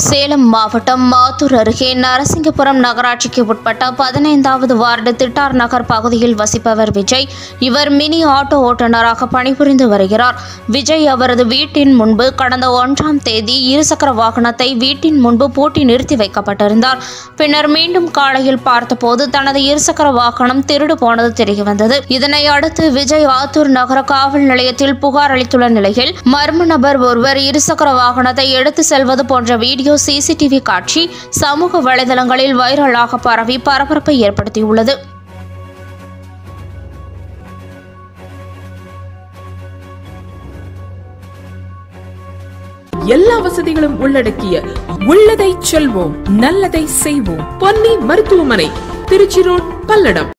சேலம் மாவட்டம் மாத்தூர் அருகே நரசிங்கபுரம் நகராட்சிக்கு உட்பட்ட பதினைந்தாவது வார்டு திட்டார் நகர் பகுதியில் வசிப்பவர் விஜய் இவர் மினி ஆட்டோ ஓட்டுநராக பணிபுரிந்து வருகிறார் விஜய் அவரது வீட்டின் முன்பு கடந்த ஒன்றாம் தேதி இருசக்கர வாகனத்தை வீட்டின் முன்பு பூட்டி நிறுத்தி வைக்கப்பட்டிருந்தார் பின்னர் மீண்டும் காலையில் பார்த்தபோது தனது இருசக்கர வாகனம் திருடு போனது தெரியவந்தது இதனை அடுத்து விஜய் ஆத்தூர் நகர காவல் நிலையத்தில் புகார் அளித்துள்ள நிலையில் மர்ம நபர் ஒருவர் இருசக்கர வாகனத்தை எடுத்து செல்வது போன்ற வீடியோ சிசிடிவி காட்சி சமூக வலைதளங்களில் வைரலாக பரவி பரபரப்பை ஏற்படுத்தியுள்ளது எல்லா வசதிகளும் உள்ளடக்கிய உள்ளதை செல்வோம் நல்லதை செய்வோம் பொன்னி மருத்துவமனை திருச்சி ரோட் பல்லடம்